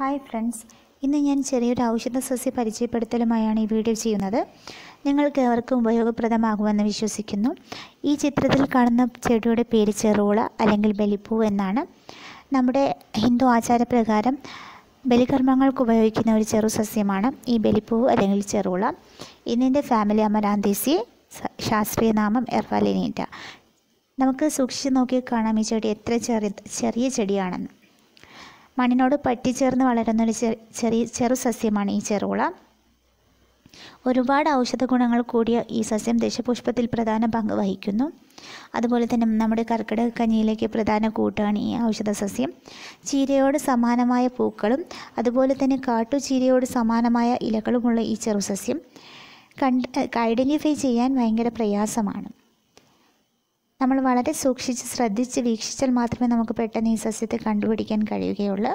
hi friends ഇന്ന് ഞാൻ ചെറിയൊരു ഔഷധ സസ്യ പരിചയപ്പെടുത്തലുമായാണ് ഈ വീഡിയോ ചെയ്യുന്നത് നിങ്ങൾക്ക് ഏവർക്കും ഉപയോഗപ്രദമാകുമെന്ന് വിശ്വസിക്കുന്നു ഈ ചിത്രത്തിൽ കാണുന്ന ചെടിയുടെ പേര് ചെറുള അല്ലെങ്കിൽ ബലിപ്പൂ എന്നാണ് നമ്മുടെ ഹിന്ദു ആചാരപ്രകാരം ബലികർമ്മങ്ങൾക്ക് ഉപയോഗിക്കുന്ന ഒരു ചെറു സസ്യമാണ് ഈ ബലിപ്പൂ അല്ലെങ്കിൽ ചെറുള ഇതിൻ്റെ ഫാമിലി അമരാന്തീസി സ- ശാസ്ത്രീയ നാമം എർവാലിനീറ്റ നമുക്ക് സൂക്ഷിച്ച് നോക്കി കാണാം ഈ ചെടി എത്ര ചെറിയ ചെറിയ ചെടിയാണെന്ന് മണ്ണിനോട് പറ്റിച്ചേർന്ന് വളരുന്ന ഒരു ചെറി- ചെറിയ ചെറു സസ്യമാണ് ഈ ചെറുള ഒരുപാട് ഔഷധ ഗുണങ്ങൾ കൂടിയ ഈ സസ്യം ദശപുഷ്പത്തിൽ പ്രധാന പങ്ക് വഹിക്കുന്നു അതുപോലെ തന്നെ നമ്മുടെ കർക്കിടക കഞ്ഞിയിലേക്ക് പ്രധാന കൂട്ടാണ് ഈ ഔഷധ സസ്യം ചീരയോട് സമാനമായ പൂക്കളും അതുപോലെ തന്നെ കാട്ടുചീരയോട് സമാനമായ ഇലകളുമുള്ള ഈ ചെറു സസ്യം കണ്ട് ഐഡൻറ്റിഫൈ ചെയ്യാൻ ഭയങ്കര പ്രയാസമാണ് നമ്മൾ വളരെ സൂക്ഷിച്ച് ശ്രദ്ധിച്ച് വീക്ഷിച്ചാൽ മാത്രമേ നമുക്ക് പെട്ടെന്ന് ഈ സസ്യത്തെ കണ്ടുപിടിക്കാൻ കഴിയുകയുള്ളൂ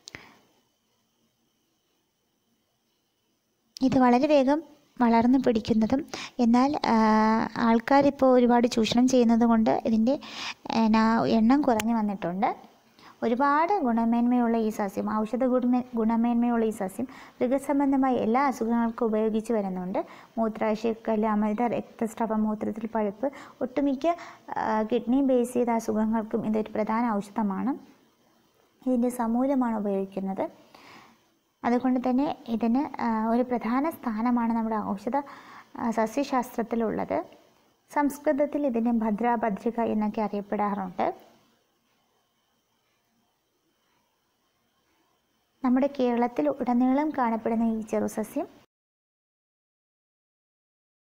ഇത് വളരെ വേഗം വളർന്നു പിടിക്കുന്നതും എന്നാൽ ആൾക്കാരിപ്പോൾ ഒരുപാട് ചൂഷണം ചെയ്യുന്നത് കൊണ്ട് ഇതിൻ്റെ എന്നാ, എണ്ണം കുറഞ്ഞു വന്നിട്ടുണ്ട് ഒരുപാട് ഗുണമേന്മയുള്ള ഈ സസ്യം ഔഷധ ഗുണമേ ഗുണമേന്മയുള്ള ഈ സസ്യം മൃഗസംബന്ധമായ എല്ലാ അസുഖങ്ങൾക്കും ഉപയോഗിച്ച് വരുന്നുണ്ട് മൂത്രാശയക്കല്ല് അമിത രക്തസ്രാവം മൂത്രത്തിൽ പഴുപ്പ് ഒട്ടുമിക്ക കിഡ്നി ബേസ് ചെയ്ത അസുഖങ്ങൾക്കും ഇതൊരു പ്രധാന ഔഷധമാണ് ഇതിൻ്റെ സമൂലമാണ് ഉപയോഗിക്കുന്നത് അതുകൊണ്ട് തന്നെ ഇതിന് ആ, ഒരു പ്രധാന സ്ഥാനമാണ് നമ്മുടെ ഔഷധ ആ, സസ്യശാസ്ത്രത്തിലുള്ളത് സംസ്കൃതത്തിൽ ഇതിനെ ഭദ്ര ഭദ്രിക എന്നൊക്കെ അറിയപ്പെടാറുണ്ട് നമ്മുടെ കേരളത്തിൽ ഉടനീളം കാണപ്പെടുന്ന ഈ ചെറുസസ്യം